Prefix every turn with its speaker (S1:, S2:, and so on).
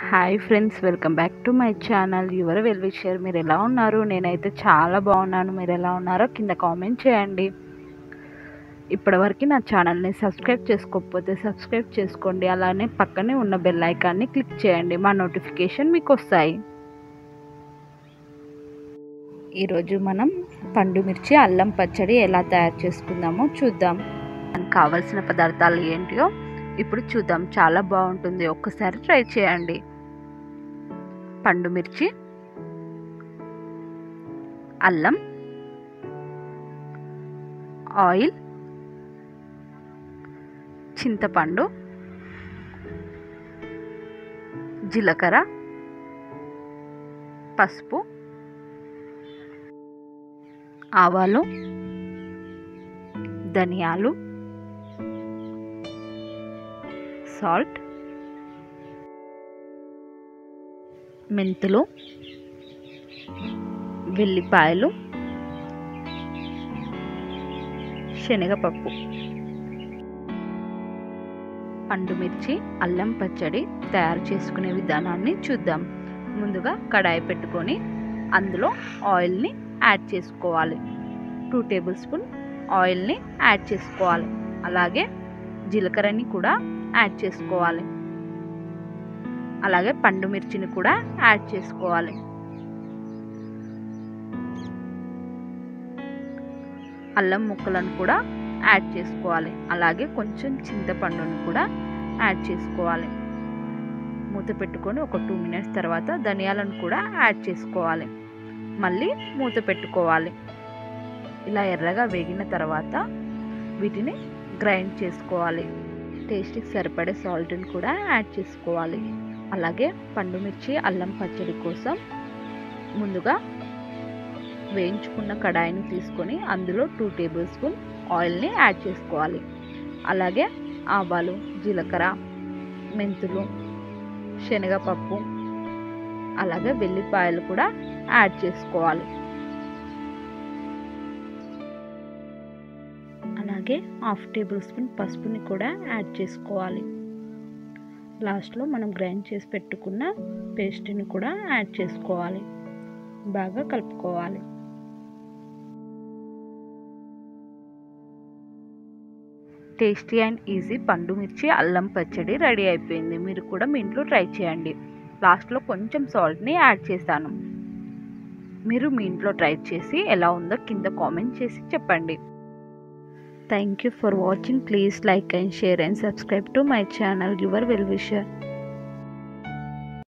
S1: hi friends welcome back to my channel your well wisher మీరు ఎలా ఉన్నారు నేనైతే చాలా బాగున్నాను మీరు ఎలా ఉన్నారో కింద కామెంట్ చేయండి ఇప్పటివరకు నా ఛానల్ని సబ్స్క్రైబ్ చేసుకోకపోతే సబ్స్క్రైబ్ చేసుకోండి అలానే పక్కనే ఉన్న బెల్ ఐకాన్ని క్లిక్ చేయండి మా నోటిఫికేషన్ మీకు వస్తాయి ఈరోజు మనం పండు మిర్చి అల్లం పచ్చడి ఎలా తయారు చేసుకుందామో చూద్దాం మనకు కావలసిన పదార్థాలు ఏంటియో ఇప్పుడు చూద్దాం చాలా బాగుంటుంది ఒక్కసారి ట్రై చేయండి పండు మిర్చి అల్లం ఆయిల్ చింతపండు జీలకర్ర పసుపు ఆవాలు ధనియాలు సాల్ట్ మెంతులు వెల్లిపాయలు శనగపప్పు పండుమిర్చి అల్లం పచ్చడి తయారు చేసుకునే విధానాన్ని చూద్దాం ముందుగా కడాయి పెట్టుకొని అందులో ఆయిల్ని యాడ్ చేసుకోవాలి టూ టేబుల్ స్పూన్ ఆయిల్ని యాడ్ చేసుకోవాలి అలాగే జీలకర్రని కూడా యాడ్ చేసుకోవాలి అలాగే పండు మిర్చిని కూడా యాడ్ చేసుకోవాలి అల్లం ముక్కలను కూడా యాడ్ చేసుకోవాలి అలాగే కొంచెం చింతపండుని కూడా యాడ్ చేసుకోవాలి మూత పెట్టుకొని ఒక టూ మినిట్స్ తర్వాత ధనియాలను కూడా యాడ్ చేసుకోవాలి మళ్ళీ మూత పెట్టుకోవాలి ఇలా ఎర్రగా వేగిన తర్వాత వీటిని గ్రైండ్ చేసుకోవాలి టేస్ట్కి సరిపడే సాల్ట్ని కూడా యాడ్ చేసుకోవాలి అలాగే పండు మిర్చి అల్లం పచ్చడి కోసం ముందుగా వేయించుకున్న కడాయిని తీసుకొని అందులో టూ టేబుల్ స్పూన్ ఆయిల్ని యాడ్ చేసుకోవాలి అలాగే ఆవాలు జీలకర్ర మెంతులు శనగపప్పు అలాగే వెల్లిపాయలు కూడా యాడ్ చేసుకోవాలి అలాగే హాఫ్ టేబుల్ స్పూన్ పసుపుని కూడా యాడ్ చేసుకోవాలి లాస్ట్లో మనం గ్రైండ్ చేసి పెట్టుకున్న పేస్ట్ని కూడా యాడ్ చేసుకోవాలి బాగా కలుపుకోవాలి టేస్టీ అండ్ ఈజీ పండు మిర్చి అల్లం పచ్చడి రెడీ అయిపోయింది మీరు కూడా మీ ఇంట్లో ట్రై చేయండి లాస్ట్లో కొంచెం సాల్ట్ని యాడ్ చేశాను మీరు మీ ఇంట్లో ట్రై చేసి ఎలా ఉందో కింద కామెంట్ చేసి చెప్పండి thank you for watching please like and share and subscribe to my channel your well wisher